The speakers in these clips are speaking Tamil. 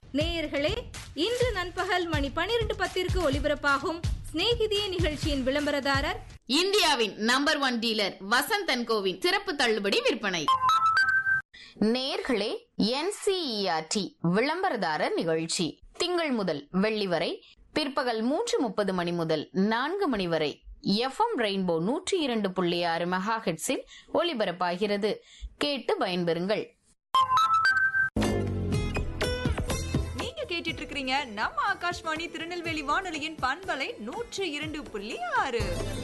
நேயர்களே இன்று நண்பகல் மணி பனிரெண்டு பத்திற்கு ஒலிபரப்பாகும் சிநேகிதியே நிகழ்ச்சியின் விளம்பரதாரர் இந்தியாவின் நம்பர் ஒன் டீலர் வசந்தன் கோவின் சிறப்பு தள்ளுபடி விற்பனை நேர்களே என்சிஇஆர்டி விளம்பரதாரர் நிகழ்ச்சி திங்கள் முதல் வெள்ளி வரை பிற்பகல் மூன்று முப்பது மணி முதல் நான்கு மணி வரை எஃப்எம் ரெயின்போ நூற்றி இரண்டு புள்ளி ஆறு மெகா ஹெட்ஸில் ஒலிபரப்பாகிறது கேட்டு பயன்பெறுங்கள் நீங்க கேட்டுட்டு இருக்கிறீங்க நம்ம ஆகாஷ்வாணி திருநெல்வேலி வானொலியின் பண்பலை நூற்று இரண்டு புள்ளி ஆறு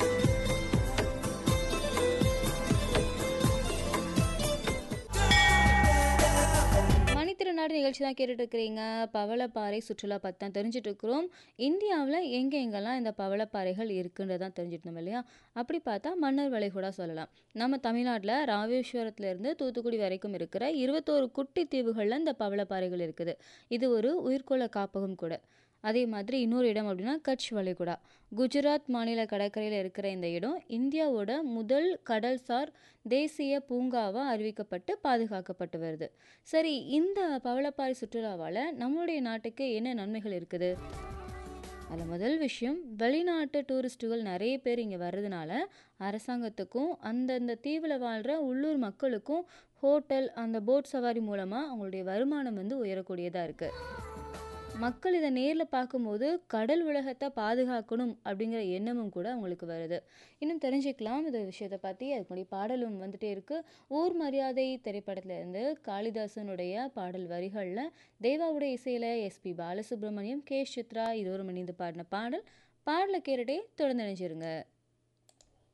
மணித்திருநாடு நிகழ்ச்சி தான் கேட்டுட்டு இருக்கிறீங்க பவளப்பாறை சுற்றுலா பற்றி தான் தெரிஞ்சுட்டு இருக்கிறோம் இந்தியாவில் எங்கே எங்கெல்லாம் இந்த பவளப்பாறைகள் இருக்குன்றது தான் தெரிஞ்சுட்டு இருந்தோம் இல்லையா அப்படி பார்த்தா மன்னர் வளைகுடா சொல்லலாம் நம்ம தமிழ்நாட்டில் ராமேஸ்வரத்துலேருந்து தூத்துக்குடி வரைக்கும் இருக்கிற இருபத்தோரு குட்டி தீவுகளில் இந்த பவளப்பாறைகள் இருக்குது இது ஒரு உயிர்கோள காப்பகம் கூட அதே மாதிரி இன்னொரு இடம் அப்படின்னா கட்ச் வளைகுடா குஜராத் மாநில கடற்கரையில் இருக்கிற இந்த இடம் இந்தியாவோட முதல் கடல்சார் தேசிய பூங்காவாக அறிவிக்கப்பட்டு பாதுகாக்கப்பட்டு வருது சரி இந்த பவளப்பாறை சுற்றுலாவால் நம்மளுடைய நாட்டுக்கு என்ன நன்மைகள் இருக்குது அதில் முதல் விஷயம் வெளிநாட்டு டூரிஸ்ட்டுகள் நிறைய பேர் இங்கே வர்றதுனால அரசாங்கத்துக்கும் அந்தந்த தீவில் வாழ்கிற உள்ளூர் மக்களுக்கும் ஹோட்டல் அந்த போட் சவாரி மூலமாக அவங்களுடைய வருமானம் வந்து உயரக்கூடியதாக இருக்குது மக்கள் இதை நேரில் பார்க்கும்போது கடல் உலகத்தை பாதுகாக்கணும் அப்படிங்கிற எண்ணமும் கூட அவங்களுக்கு வருது இன்னும் தெரிஞ்சுக்கலாம் இந்த விஷயத்தை பற்றி அதுக்கு முன்னாடி பாடலும் வந்துட்டே இருக்கு ஊர் மரியாதை திரைப்படத்துல இருந்து காளிதாசனுடைய பாடல் வரிகளில் தேவாவுடைய இசையில் எஸ்பி பாலசுப்ரமணியம் கே சித்ரா இருவரும் இணைந்து பாடின பாடல் பாடலை கேட்டுட்டே தொடர்ந்து நினைச்சிருங்க